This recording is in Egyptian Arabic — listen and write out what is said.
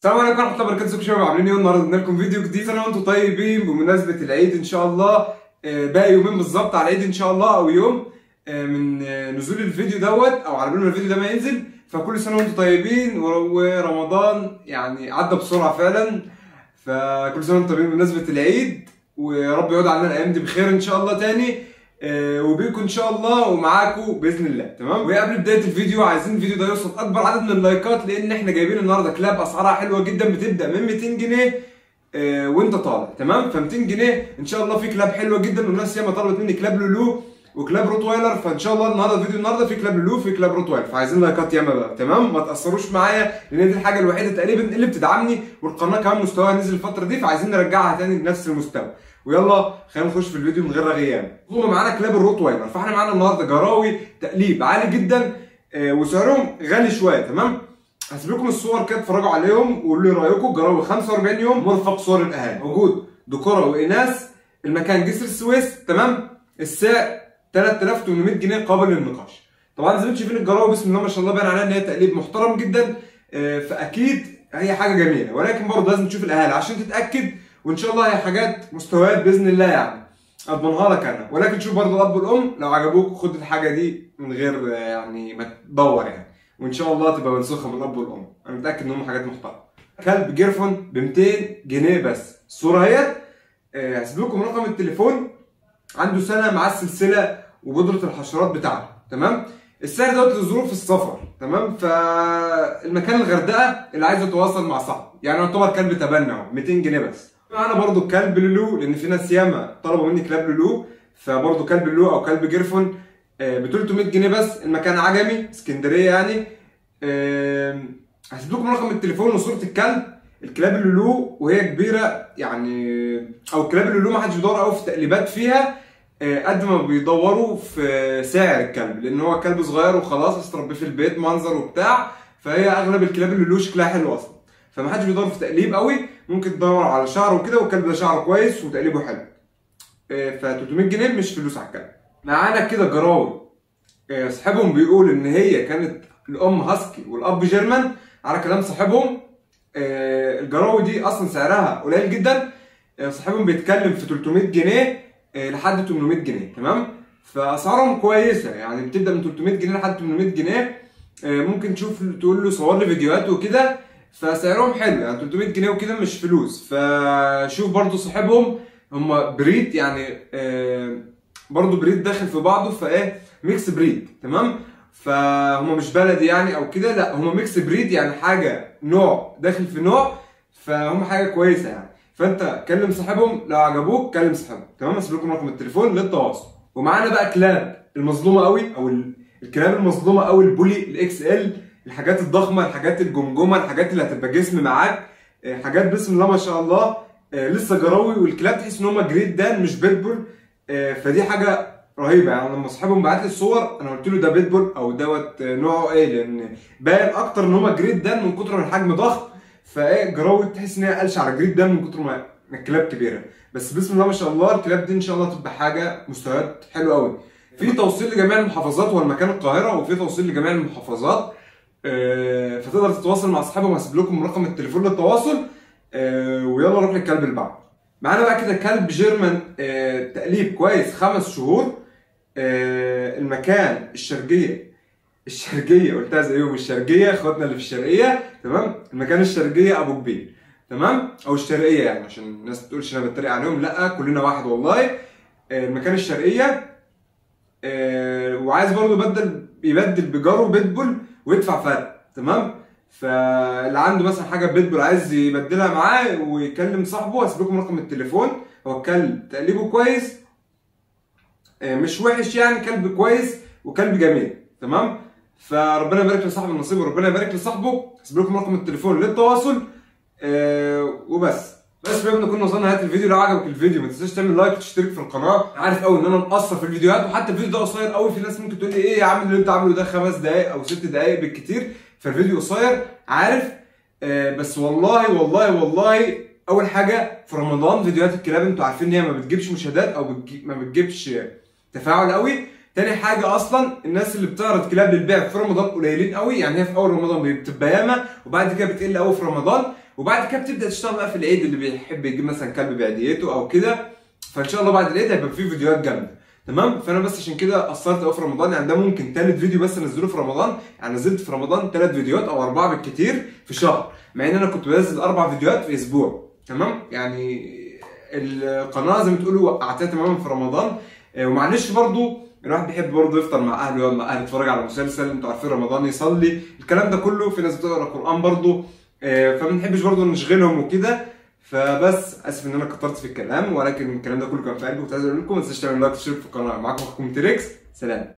السلام عليكم ورحمه الله وبركاته ازيكم يا شباب عاملين ايه النهارده قلنا لكم فيديو جديد انا وانتم طيبين بمناسبه العيد ان شاء الله آه، باقي يومين بالظبط على العيد ان شاء الله او يوم آه، من آه، نزول الفيديو دوت او على بال ما الفيديو ده ما ينزل فكل سنه وانتم طيبين ور- ورمضان يعني عدى بسرعه فعلا فكل سنه وانتم طيبين بمناسبه العيد ويا رب يعود علينا الايام دي بخير ان شاء الله تاني آه، وبيكم ان شاء الله ومعاكم باذن الله تمام وقبل بدايه الفيديو عايزين الفيديو ده يوصل اكبر عدد من اللايكات لان احنا جايبين النهارده كلاب اسعارها حلوه جدا بتبدا من 200 جنيه آه، وانت طالع تمام ف 200 جنيه ان شاء الله في كلاب حلوه جدا والناس ياما طلبت مني كلاب لولو وكلاب روتويلر فان شاء الله النهارده الفيديو النهارده في كلاب لولو في كلاب روتويلر فعايزين لايكات ياما بقى تمام ما تاثروش معايا لان دي الحاجه الوحيده تقريبا اللي بتدعمني والقناه كمان مستواها نزل الفتره دي فعايزين نرجعها تاني لنفس المستوى ويلا خلينا نخش في الفيديو من غير رغيان هما معانا كلاب الروتويلر فاحنا معانا النهارده جراوي تقليب عالي جدا آه، وسعرهم غالي شويه تمام هسيب لكم الصور كده اتفرجوا عليهم وقولوا لي رايكم جراوي 45 يوم مرفق صور الاهالي موجود ذكوره واناث المكان جسر السويس تمام السعر 3800 جنيه قابل للنقاش طبعا زي ما انتم شايفين الجراوي بسم الله ما شاء الله باين عليها ان هي تقليب محترم جدا آه، فاكيد هي حاجه جميله ولكن برضه لازم تشوف الاهالي عشان تتاكد وان شاء الله هي حاجات مستويات باذن الله يعني اضمنها لك انا ولكن شوف برضه الاب والام لو عجبوك خد الحاجه دي من غير آه، يعني ما تدور يعني وان شاء الله تبقى منسوخه من الاب والام انا متاكد ان هم حاجات محترمه كلب جيرفون ب 200 جنيه بس الصوره اهيت آه، هسيب لكم رقم التليفون عنده سنه مع السلسله وبودره الحشرات بتاعته تمام السعر دوت لظروف السفر تمام فالمكان الغردقه اللي عايز يتواصل مع صاحبه يعني يعتبر كلب تبنى اهو 200 جنيه بس معانا برضو كلب لولو لان في ناس ياما طلبوا مني كلاب لولو فبرضو كلب لولو او كلب جيرفون ب 300 جنيه بس المكان عجمي اسكندريه يعني آم، هسيب لكم رقم التليفون وصوره الكلب الكلاب اللولو وهي كبيره يعني او الكلاب اللولو ما حدش بيدور قوي في تقليبات فيها آه، قد ما بيدوروا في سعر الكلب لان هو كلب صغير وخلاص استربيه في البيت منظر وبتاع فهي اغلب الكلاب اللولو شكلها حلو اصلا فما حدش بيدور في تقليب قوي ممكن تدور على شعره وكده والكلب ده شعره كويس وتقليبه حلو ف 300 جنيه مش فلوس على الكلب معانا كده جراوي آه، صاحبهم بيقول ان هي كانت الام هاسكي والاب جيرمان على كلام صاحبهم آه، الجراوي دي اصلا سعرها قليل جدا آه، صاحبهم بيتكلم في 300 جنيه آه، لحد 800 جنيه تمام فاسعارهم كويسه يعني بتبدا من 300 جنيه لحد 800 جنيه آه، ممكن تشوف تقول له صور لي فيديوهات وكده فسعرهم حلو يعني 300 جنيه وكده مش فلوس فشوف برضو صاحبهم هم بريد يعني آه، برضو بريد داخل في بعضه فايه ميكس بريد تمام فهم مش بلدي يعني او كده لا هم ميكس بريد يعني حاجه نوع داخل في نوع فهم حاجه كويسه يعني فانت كلم صاحبهم لو عجبوك كلم صاحبهم تمام اسيب لكم رقم التليفون للتواصل ومعانا بقى كلاب المظلومه قوي او ال- الكلاب المظلومه قوي البولي الاكس ال الحاجات الضخمه الحاجات الجمجمه الحاجات اللي هتبقى جسم معاك آه، حاجات بسم الله ما شاء الله آه، لسه جراوي والكلاب تحس ان هم جريد دان مش بيتبول آه، فدي حاجه رهيبه يعني لما صاحبهم بعت لي الصور انا قلت له ده بيتبول او دوت آه، نوعه ايه لان باين اكتر ان هم جريد دان من كتر ما الحجم ضخم فايه جراوي تحس ان هي قلش على جريد دان من كتر ما ما الكلاب كبيره بس بسم الله ما شاء الله الكلاب دي ان شاء الله تبقى حاجه مستويات حلوه قوي في توصيل لجميع المحافظات هو المكان القاهره وفي توصيل لجميع المحافظات آه، فتقدر تتواصل مع اصحابهم وهسيب لكم رقم التليفون للتواصل آه، ويلا نروح للكلب اللي بعده معانا بقى كده كلب جيرمان آه، تقليب كويس خمس شهور آه، المكان الشرقيه الشرقيه قلتها زيهم الشرقيه اخواتنا اللي في الشرقيه تمام المكان الشرقيه ابو كبير تمام او الشرقيه يعني عشان الناس ما تقولش انا بتريق عليهم لا كلنا واحد والله آه، المكان الشرقيه آه، وعايز برضه يبدل يبدل بجاره بيتبول ويدفع فرق تمام فاللي عنده مثلا حاجه بيتبول عايز يبدلها معاه ويكلم صاحبه هسيب لكم رقم التليفون هو الكلب تقليبه كويس آه، مش وحش يعني كلب كويس وكلب جميل تمام فربنا يبارك لصاحب النصيب وربنا يبارك لصاحبه هسيب لكم رقم التليفون للتواصل آه وبس بس بما ان كنا وصلنا لنهايه الفيديو لو عجبك الفيديو ما تنساش تعمل لايك وتشترك في القناه عارف قوي ان انا مقصر في الفيديوهات وحتى الفيديو ده قصير قوي في ناس ممكن تقول لي ايه يا عم اللي انت عامله ده خمس دقائق او ست دقائق بالكتير فالفيديو قصير عارف آه بس والله والله والله اول حاجه في رمضان فيديوهات الكلاب انتوا عارفين ان هي ما بتجيبش مشاهدات او بتجي ما بتجيبش تفاعل قوي تاني حاجة أصلا الناس اللي بتعرض كلاب للبيع في رمضان قليلين قوي يعني هي في أول رمضان بتبقى ياما وبعد كده بتقل قوي في رمضان وبعد كده بتبدا تشتغل بقى في العيد اللي بيحب يجيب مثلا كلب بعيديته او كده فان شاء الله بعد العيد هيبقى في فيديوهات جامده تمام فانا بس عشان كده قصرت قوي في رمضان يعني ده ممكن ثالث فيديو بس انزله في رمضان يعني نزلت في رمضان ثلاث فيديوهات او اربعه بالكتير في شهر مع ان انا كنت بنزل اربع فيديوهات في اسبوع تمام يعني القناه زي ما تقولوا وقعتها تماما في رمضان آه، ومعلش برضو الواحد بيحب برضه يفطر مع اهله يقعد مع اهله يتفرج على مسلسل انتوا عارفين رمضان يصلي الكلام ده كله في ناس بتقرا قران برضه آه، فما بنحبش برضه نشغلهم وكده فبس اسف ان انا كترت في الكلام ولكن الكلام ده كله كان في قلبي كنت عايز اقول لكم ما تنساش تعملوا لايك وتشتركوا في القناه معاكم اخوكم تريكس سلام